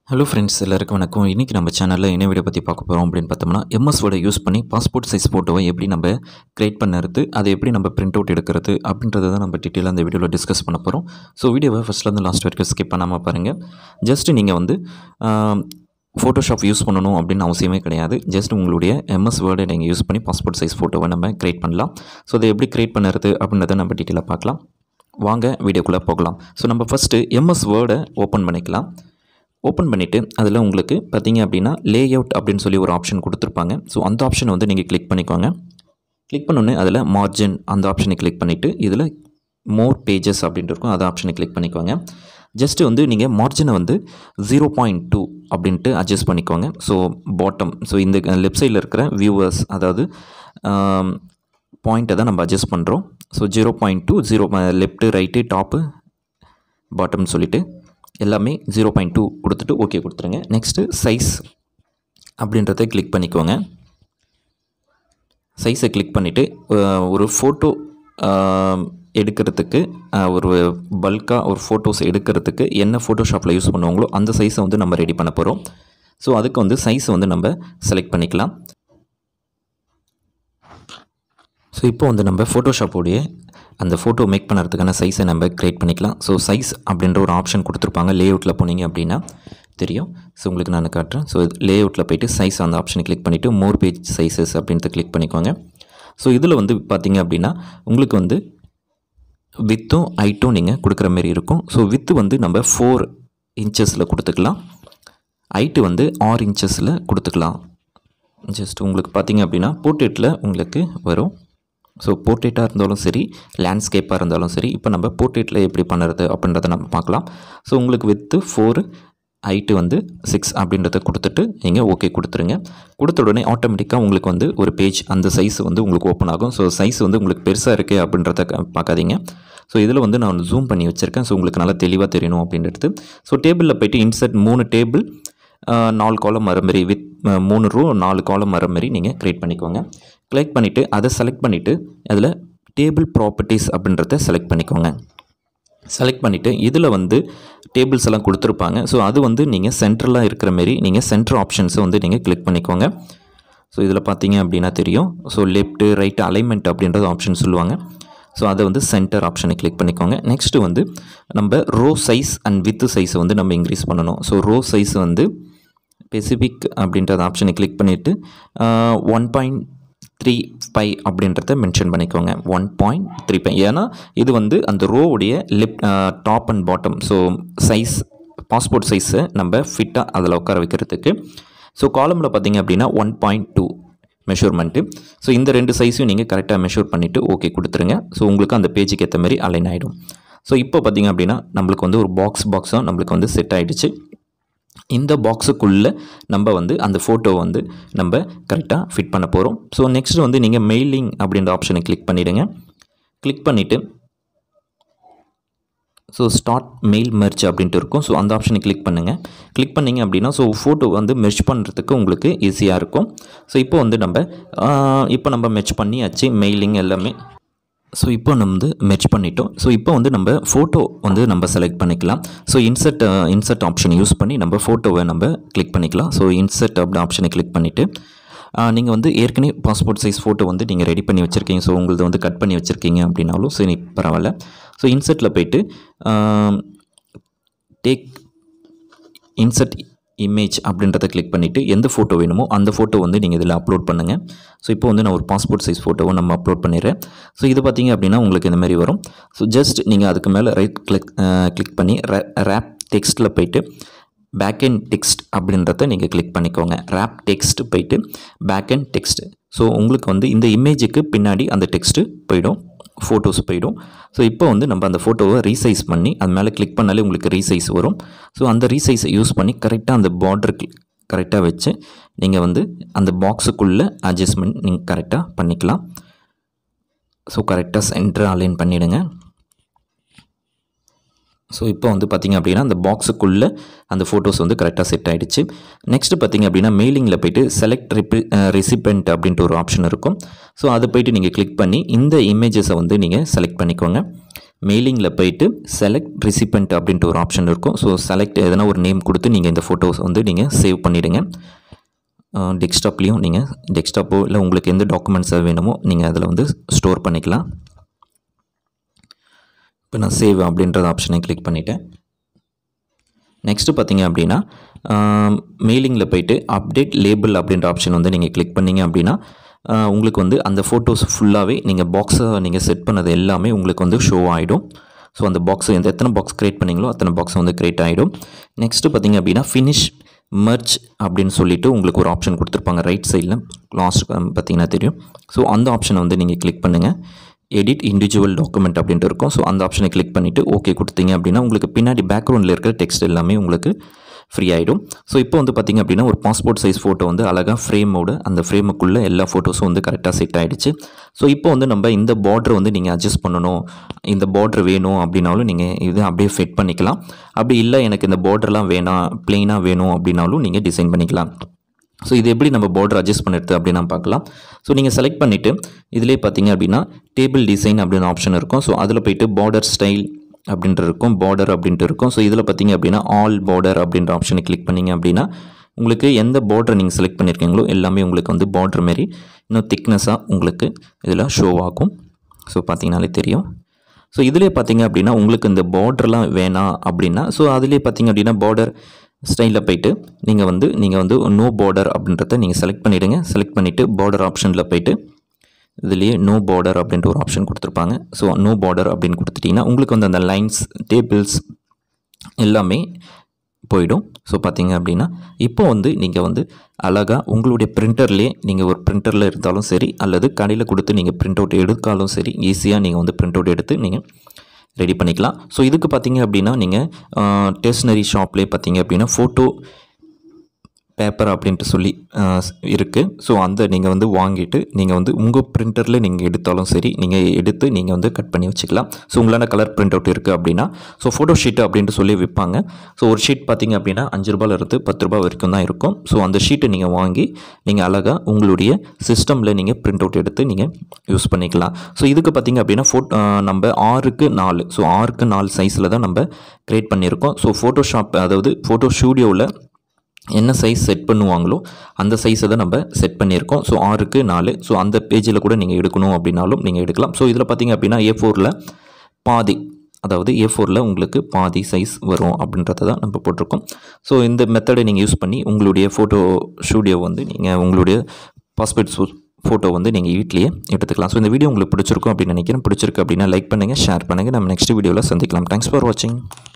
hello friends எல்லாருக்கும் வணக்கம் இன்றைக்கி நம்ம சேனலில் என்ன வீடியோ பற்றி பார்க்க போகிறோம் அப்படின்னு பார்த்தோம்னா எம்எஸ் வேர்டை யூஸ் பண்ணி பாஸ்போர்ட் சைஸ் ஃபோட்டோவை எப்படி நம்ம கிரியேட் பண்ணுறது அதை எப்படி நம்ம பிரிண்ட் அவுட் எடுக்கிறது அப்படின்றத தான் நம்ம டீட்டெயிலாக அந்த வீடியோவில் டிஸ்கஸ் பண்ண போகிறோம் ஸோ வீடியோவை ஃபஸ்ட்லேருந்து லாஸ்ட் வரைக்கும் ஸ்கிப் பண்ணாமல் பாருங்கள் ஜஸ்ட் நீங்கள் வந்து ஃபோட்டோஷாப் யூஸ் பண்ணணும் அப்படின்னு அவசியமே கிடையாது ஜஸ்ட் உங்களுடைய எம்எஸ் வேர்டை நீங்கள் யூஸ் பண்ணி பாஸ்போர்ட் சைஸ் ஃபோட்டோவை நம்ம கிரியேட் பண்ணலாம் ஸோ அதை எப்படி கிரியேட் பண்ணுறது அப்படின்றத நம்ம டீட்டெயிலாக பார்க்கலாம் வாங்க வீடியோக்குள்ளே போகலாம் ஸோ நம்ம ஃபஸ்ட்டு எம்எஸ் வேர்டை ஓப்பன் பண்ணிக்கலாம் ஓப்பன் பண்ணிவிட்டு அதில் உங்களுக்கு பார்த்தீங்க அப்படின்னா லே அவுட் அப்படின்னு சொல்லி ஒரு ஆப்ஷன் கொடுத்துருப்பாங்க ஸோ அந்த ஆப்ஷனை வந்து நீங்கள் கிளிக் பண்ணிக்கோங்க கிளிக் பண்ணோன்னே அதில் மார்ஜின் அந்த ஆப்ஷனை கிளிக் பண்ணிவிட்டு இதில் மோர் பேஜஸ் அப்படின்ட்டு இருக்கும் அந்த ஆப்ஷனை கிளிக் பண்ணிக்கோங்க ஜஸ்ட்டு வந்து நீங்கள் மார்ஜினை வந்து ஜீரோ பாயிண்ட் டூ அப்படின்ட்டு அட்ஜஸ்ட் பண்ணிக்கோங்க ஸோ பாட்டம் ஸோ இந்த லெஃப்ட் சைடில் இருக்கிற வியூவர்ஸ் அதாவது பாயிண்ட்டை தான் நம்ம அட்ஜஸ்ட் பண்ணுறோம் so zero point two zero left right top பாட்டம்னு சொல்லிவிட்டு எல்லாமே ஜீரோ பாயிண்ட் டூ கொடுத்துட்டு ஓகே கொடுத்துருங்க நெக்ஸ்ட்டு சைஸ் அப்படின்றத கிளிக் பண்ணிக்கோங்க சைஸை கிளிக் பண்ணிவிட்டு ஒரு ஃபோட்டோ எடுக்கிறதுக்கு ஒரு பல்காக ஒரு ஃபோட்டோஸ் எடுக்கிறதுக்கு என்ன ஃபோட்டோஷாப்பில் யூஸ் பண்ணுவாங்களோ அந்த சைஸை வந்து நம்ம ரெடி பண்ண போகிறோம் ஸோ அதுக்கு வந்து சைஸை வந்து நம்ம செலக்ட் பண்ணிக்கலாம் ஸோ இப்போ வந்து நம்ம ஃபோட்டோஷாப்போடைய அந்த ஃபோட்டோ மேக் பண்ணுறதுக்கான சைஸை நம்ம க்ரியேட் பண்ணிக்கலாம் ஸோ சைஸ் அப்படின்ற ஒரு ஆப்ஷன் கொடுத்துருப்பாங்க லே அவுட்டில் போனீங்க அப்படின்னா தெரியும் ஸோ உங்களுக்கு நான் காட்டுறேன் ஸோ லே அவுட்டில் போய்ட்டு சைஸ் அந்த ஆப்ஷனை கிளிக் பண்ணிவிட்டு மோர் பேஜ் சைஸஸ் அப்படின்றத கிளிக் பண்ணிக்கோங்க ஸோ இதில் வந்து பார்த்தீங்க அப்படின்னா உங்களுக்கு வந்து வித்தும் ஹைட்டும் நீங்கள் கொடுக்குற மாதிரி இருக்கும் ஸோ வித்து வந்து நம்ம ஃபோர் இன்ச்சஸில் கொடுத்துக்கலாம் ஹைட்டு வந்து ஆறு இன்ச்சஸில் கொடுத்துக்கலாம் ஜஸ்ட் உங்களுக்கு பார்த்தீங்க அப்படின்னா போர்ட்ரேட்டில் உங்களுக்கு வரும் ஸோ போர்ட்ரேட்டாக இருந்தாலும் சரி லேண்ட்ஸ்கேப்பாக இருந்தாலும் சரி இப்போ நம்ம போர்ட்ரேட்டில் எப்படி பண்ணுறது அப்படின்றத நம்ம பார்க்கலாம் ஸோ உங்களுக்கு வித்து ஃபோரு ஹைட்டு வந்து சிக்ஸ் அப்படின்றத கொடுத்துட்டு நீங்கள் ஓகே கொடுத்துருங்க கொடுத்த உடனே ஆட்டோமேட்டிக்காக உங்களுக்கு வந்து ஒரு பேஜ் அந்த சைஸ் வந்து உங்களுக்கு ஓப்பன் ஆகும் ஸோ சைஸ் வந்து உங்களுக்கு பெருசாக இருக்குது அப்படின்றத பார்க்காதீங்க ஸோ இதில் வந்து நான் ஜூம் பண்ணி வச்சுருக்கேன் ஸோ உங்களுக்கு நல்லா தெளிவாக தெரியணும் அப்படின்றது ஸோ டேபிளில் போய்ட்டு இன்சர்ட் மூணு டேபிள் நாலு காலம் வர மாதிரி வித் மூணு ரூ நாலு காலம் வர மாதிரி நீங்கள் க்ரியேட் பண்ணிக்கோங்க கிளிக் பண்ணிவிட்டு அதை செலக்ட் பண்ணிவிட்டு அதில் டேபிள் ப்ராப்பர்ட்டிஸ் அப்படின்றத செலக்ட் பண்ணிக்கோங்க செலக்ட் பண்ணிவிட்டு இதில் வந்து டேபிள்ஸ் எல்லாம் கொடுத்துருப்பாங்க ஸோ அது வந்து நீங்கள் சென்ட்ரலாக இருக்கிற மாரி நீங்கள் சென்ட்ரு ஆப்ஷன்ஸை வந்து நீங்கள் கிளிக் பண்ணிக்கோங்க ஸோ இதில் பார்த்தீங்க அப்படின்னா தெரியும் ஸோ லெஃப்ட்டு ரைட்டு அலைன்மெண்ட் அப்படின்றது ஆப்ஷன் சொல்லுவாங்க ஸோ அதை வந்து சென்டர் ஆப்ஷனை கிளிக் பண்ணிக்கோங்க நெக்ஸ்ட்டு வந்து நம்ம ரோ சைஸ் அண்ட் வித்து சைஸை வந்து நம்ம இன்க்ரீஸ் பண்ணணும் ஸோ ரோ சைஸ் வந்து ஸ்பெசிஃபிக் அப்படின்றத ஆப்ஷனை கிளிக் பண்ணிவிட்டு ஒன் பாயிண்ட் த்ரீ ஃபைவ் அப்படின்றத மென்ஷன் பண்ணிக்கோங்க ஒன் பாயிண்ட் த்ரீ ஃபைவ் ஏன்னா இது வந்து அந்த ரோவுடைய லிப் top and bottom so size passport சைஸை நம்ம ஃபிட்டாக அதில் உட்கார வைக்கிறதுக்கு ஸோ காலமில் பார்த்தீங்க அப்படின்னா one point two measurement so இந்த ரெண்டு சைஸையும் நீங்கள் கரெக்டாக மெஷர் பண்ணிவிட்டு ஓகே கொடுத்துருங்க ஸோ உங்களுக்கு அந்த பேஜுக்கு ஏற்ற மாதிரி அலைன் ஆகிடும் ஸோ இப்போ பார்த்திங்க அப்படின்னா நம்மளுக்கு வந்து ஒரு பாக்ஸ் பாக்ஸும் நம்மளுக்கு வந்து செட் ஆகிடுச்சு இந்த பாக்ஸுக்குள்ளே நம்ம வந்து அந்த ஃபோட்டோ வந்து நம்ம கரெக்டாக ஃபிட் பண்ண போகிறோம் ஸோ நெக்ஸ்ட் வந்து நீங்கள் மெயிலிங் அப்படின்ற ஆப்ஷனை கிளிக் பண்ணிவிடுங்க கிளிக் பண்ணிவிட்டு ஸோ ஸ்டார்ட் மெயில் மெர்ச் அப்படின்ட்டு இருக்கும் ஸோ அந்த ஆப்ஷனை கிளிக் பண்ணுங்கள் கிளிக் பண்ணிங்க அப்படின்னா ஸோ ஃபோட்டோ வந்து மெர்ச் பண்ணுறதுக்கு உங்களுக்கு ஈஸியாக இருக்கும் ஸோ இப்போ வந்து நம்ம இப்போ நம்ம மெர்ச் பண்ணியாச்சு மெயிலிங் எல்லாமே ஸோ இப்போ நம்ம வந்து மெர்ச் பண்ணிட்டோம் ஸோ இப்போ வந்து நம்ம ஃபோட்டோ வந்து நம்ம செலக்ட் பண்ணிக்கலாம் so insert insert option use பண்ணி நம்ம ஃபோட்டோவை நம்ம கிளிக் பண்ணிக்கலாம் ஸோ இன்சர்ட் அப்படி ஆப்ஷனை கிளிக் பண்ணிவிட்டு நீங்கள் வந்து ஏற்கனவே பாஸ்போர்ட் சைஸ் ஃபோட்டோ வந்து நீங்கள் ரெடி பண்ணி வச்சுருக்கீங்க ஸோ உங்களது வந்து கட் பண்ணி வச்சுருக்கீங்க அப்படின்னாலும் சரி பரவாயில்ல ஸோ இன்சர்ட்டில் போயிட்டு டேக் இன்சர்ட் இமேஜ் அப்படின்றத கிளிக் பண்ணிவிட்டு எந்த ஃபோட்டோ வேணுமோ அந்த ஃபோட்டோ வந்து நீங்கள் இதில் அப்லோட் பண்ணுங்கள் ஸோ இப்போ வந்து நான் ஒரு பாஸ்போர்ட் சைஸ் ஃபோட்டோவை நம்ம அப்லோட் பண்ணிடுறேன் ஸோ இது பார்த்திங்க அப்படின்னா உங்களுக்கு இந்த மாதிரி வரும் ஸோ ஜஸ்ட் நீங்கள் அதுக்கு மேலே ரைட் கிளிக் கிளிக் பண்ணி ரேப் டெக்ஸ்ட்டில் போயிட்டு பேக் அண்ட் டெக்ஸ்ட் அப்படின்றத நீங்கள் கிளிக் பண்ணிக்கோங்க ரேப் டெக்ஸ்ட் போயிட்டு பேக் அண்ட் டெக்ஸ்ட் ஸோ உங்களுக்கு வந்து இந்த இமேஜுக்கு பின்னாடி அந்த டெக்ஸ்ட்டு போயிடும் ஃபோட்டோஸ் போயிடும் ஸோ இப்போ வந்து நம்ம அந்த ஃபோட்டோவை ரீசைஸ் பண்ணி அது மேலே கிளிக் பண்ணாலே உங்களுக்கு ரீசைஸ் வரும் ஸோ அந்த ரீசைஸை யூஸ் பண்ணி கரெக்டாக அந்த பார்டர் கரெக்டாக வச்சு நீங்கள் வந்து அந்த பாக்ஸுக்குள்ளே அட்ஜஸ்ட்மெண்ட் நீங்கள் கரெக்டாக பண்ணிக்கலாம் ஸோ கரெக்டாக சென்டர் அலைன் பண்ணிவிடுங்க ஸோ இப்போ வந்து பார்த்திங்க அப்படின்னா அந்த பாக்ஸுக்குள்ளே அந்த ஃபோட்டோஸ் வந்து கரெக்டாக செட் ஆகிடுச்சு நெக்ஸ்ட்டு பார்த்திங்க அப்படின்னா மெயிலிங்கில் போய்ட்டு செலக்ட் ரிப்பி ரெசிபெண்ட் அப்படின்ட்டு ஒரு ஆப்ஷன் இருக்கும் ஸோ அதை போய்ட்டு நீங்கள் கிளிக் பண்ணி இந்த இமேஜஸை வந்து நீங்கள் செலக்ட் பண்ணிக்கோங்க மெயிலிங்கில் போயிட்டு செலக்ட் ரிசிபெண்ட் அப்படின்ட்டு ஒரு ஆப்ஷன் இருக்கும் ஸோ செலக்ட் எதனா ஒரு நேம் கொடுத்து நீங்கள் இந்த ஃபோட்டோஸ் வந்து நீங்கள் சேவ் பண்ணிவிடுங்க டெஸ்க்டாப்லேயும் நீங்கள் டெஸ்க்டாப்போ இல்லை உங்களுக்கு எந்த டாக்குமெண்ட்ஸை வேணுமோ நீங்கள் அதில் வந்து ஸ்டோர் பண்ணிக்கலாம் இப்போ நான் சேவ் அப்படின்றத ஆப்ஷனை கிளிக் பண்ணிவிட்டேன் நெக்ஸ்ட்டு பார்த்தீங்க அப்படின்னா மெயிலிங்கில் போயிட்டு அப்டேட் லேபிள் அப்படின்ற ஆப்ஷன் வந்து நீங்கள் கிளிக் பண்ணீங்க அப்படின்னா ஆஹ், உங்களுக்கு வந்து அந்த ஃபோட்டோஸ் ஃபுல்லாகவே நீங்கள் பாக்ஸை நீங்கள் செட் பண்ணது எல்லாமே உங்களுக்கு வந்து ஷோ ஆகிடும் ஸோ அந்த பாக்ஸ் எந்த எத்தனை பாக்ஸ் க்ரியேட் பண்ணீங்களோ அத்தனை பாக்ஸ் வந்து க்ரியேட் ஆகிடும் நெக்ஸ்ட்டு பார்த்தீங்க அப்படின்னா ஃபினிஷ் மர்ச் அப்படின்னு சொல்லிட்டு உங்களுக்கு ஒரு ஆப்ஷன் கொடுத்துருப்பாங்க ரைட் சைடில் லாஸ்ட் பார்த்தீங்கன்னா தெரியும் ஸோ அந்த ஆப்ஷனை வந்து நீங்கள் கிளிக் பண்ணுங்கள் எடிட் இண்டிவிஜுவல் டாக்குமெண்ட் அப்படின்ட்டு இருக்கும் ஸோ அந்த ஆப்ஷனை கிளிக் பண்ணிவிட்டு ஓகே கொடுத்தீங்க அப்படின்னா உங்களுக்கு பின்னாடி பேக்ரவுண்டில் இருக்கிற டெக்ஸ்ட் எல்லாமே உங்களுக்கு ஃப்ரீ ஆகிடும் ஸோ இப்போ வந்து பார்த்திங்க அப்படின்னா ஒரு பாஸ்போர்ட் சைஸ் ஃபோட்டோ வந்து அழகாக ஃப்ரேமோட அந்த ஃப்ரேமுக்குள்ளே எல்லா ஃபோட்டோஸும் வந்து கரெக்டாக செட் ஆகிடுச்சு ஸோ இப்போ வந்து நம்ம இந்த பார்டர் வந்து நீங்கள் அட்ஜஸ்ட் பண்ணணும் இந்த பார்டர் வேணும் அப்படின்னாலும் நீங்கள் இது அப்படியே ஃபிட் பண்ணிக்கலாம் அப்படி இல்லை எனக்கு இந்த பார்டர்லாம் வேணாம் ப்ளெயினாக வேணும் அப்படின்னாலும் நீங்கள் டிசைன் பண்ணிக்கலாம் ஸோ இது எப்படி நம்ம பார்டர் அட்ஜஸ்ட் பண்ணிடுது அப்படின்னு நம்ம பார்க்கலாம் ஸோ நீங்கள் செலக்ட் பண்ணிவிட்டு இதிலே பார்த்தீங்க அப்படின்னா டேபிள் டிசைன் அப்படின்னு ஆப்ஷன் இருக்கும் ஸோ அதில் போயிட்டு பார்டர் ஸ்டைல் அப்படின்ட்டு இருக்கும் பார்டர் அப்படின்ட்டு இருக்கும் ஸோ இதில் பார்த்தீங்க அப்படின்னா ஆல் பார்டர் அப்படின்ற ஆப்ஷனை கிளிக் பண்ணீங்க அப்படின்னா உங்களுக்கு எந்த பார்டர் நீங்கள் செலக்ட் பண்ணியிருக்கீங்களோ எல்லாமே உங்களுக்கு வந்து பார்டர் மாரி இன்னும் திக்னஸாக உங்களுக்கு இதில் ஷோ ஆகும் ஸோ பார்த்தீங்கனாலே தெரியும் ஸோ இதிலே பார்த்தீங்க அப்படின்னா உங்களுக்கு இந்த பார்டர்லாம் வேணாம் அப்படின்னா ஸோ அதிலே பார்த்தீங்க அப்படின்னா பார்டர் ஸ்டைலில் போயிட்டு நீங்கள் வந்து நீங்கள் வந்து நோ பார்டர் அப்படின்றத நீங்கள் செலக்ட் பண்ணிவிடுங்க செலக்ட் பண்ணிவிட்டு பார்டர் ஆப்ஷனில் போயிட்டு இதுலேயே நோ பார்டர் அப்படின்ட்டு ஒரு ஆப்ஷன் கொடுத்துருப்பாங்க ஸோ நோ பார்டர் அப்படின்னு கொடுத்துட்டிங்கன்னா உங்களுக்கு வந்து அந்த லைன்ஸ் டேபிள்ஸ் எல்லாமே போயிடும் ஸோ பார்த்தீங்க அப்படின்னா இப்போ வந்து நீங்கள் வந்து அழகாக உங்களுடைய பிரிண்டர்லேயே நீங்கள் ஒரு பிரிண்டரில் இருந்தாலும் சரி அல்லது கடையில் கொடுத்து நீங்கள் பிரிண்ட் அவுட் எடுத்தாலும் சரி ஈஸியாக நீங்கள் வந்து பிரிண்ட் அவுட் எடுத்து நீங்கள் ரெடி பண்ணிக்கலாம் ஸோ இதுக்கு பார்த்தீங்க அப்படின்னா நீங்கள் ஸ்டேஷ்னரி ஷாப்லேயே பார்த்தீங்க அப்படின்னா ஃபோட்டோ பேப்பர் அப்படின்ட்டு சொல்லி இருக்குது ஸோ அந்த நீங்கள் வந்து வாங்கிட்டு நீங்கள் வந்து உங்கள் பிரிண்டரில் நீங்கள் எடுத்தாலும் சரி நீங்கள் எடுத்து நீங்கள் வந்து கட் பண்ணி வச்சுக்கலாம் ஸோ உங்களான கலர் பிரிண்ட் அவுட் இருக்குது அப்படின்னா ஸோ ஃபோட்டோ ஷீட் அப்படின்ட்டு சொல்லி விற்பாங்க ஸோ ஒரு ஷீட் பார்த்தீங்க அப்படின்னா அஞ்சு ரூபாயில இருந்து பத்து ரூபாய் வரைக்கும் தான் இருக்கும் ஸோ அந்த ஷீட்டை நீங்கள் வாங்கி நீங்கள் அழகாக உங்களுடைய சிஸ்டமில் நீங்கள் பிரிண்ட் அவுட் எடுத்து நீங்கள் யூஸ் பண்ணிக்கலாம் ஸோ இதுக்கு பார்த்தீங்க அப்படின்னா ஃபோட்டோ நம்ம ஆறுக்கு நாலு ஸோ ஆறுக்கு நாலு சைஸில் தான் நம்ம க்ரியேட் பண்ணியிருக்கோம் ஸோ ஃபோட்டோஷாப் அதாவது ஃபோட்டோ ஸ்டூடியோவில் என்ன சைஸ் செட் பண்ணுவாங்களோ அந்த சைஸை தான் நம்ம செட் பண்ணியிருக்கோம் ஸோ ஆறுக்கு நாலு ஸோ அந்த பேஜில் கூட நீங்கள் எடுக்கணும் அப்படின்னாலும் நீங்கள் எடுக்கலாம் ஸோ இதில் பார்த்தீங்க அப்படின்னா ஏ ஃபோரில் பாதி அதாவது ஏ ஃபோரில் உங்களுக்கு பாதி சைஸ் வரும் அப்படின்றத தான் நம்ம போட்டிருக்கோம் ஸோ இந்த மெத்தடை நீங்கள் யூஸ் பண்ணி உங்களுடைய ஃபோட்டோ ஸ்டூடியோ வந்து நீங்கள் உங்களுடைய பாஸ்போர்ட் ஃபோட்டோ வந்து நீங்கள் வீட்லேயே எடுத்துக்கலாம் ஸோ இந்த வீடியோ உங்களுக்கு பிடிச்சிருக்கும் அப்படின்னு நினைக்கிறேன் பிடிச்சிருக்கு அப்படின்னா லைக் பண்ணுங்கள் ஷேர் பண்ணுங்கள் நம்ம நெக்ஸ்ட் வீடியோவில் சந்திக்கலாம் தேங்க்ஸ் ஃபார் வாட்சிங்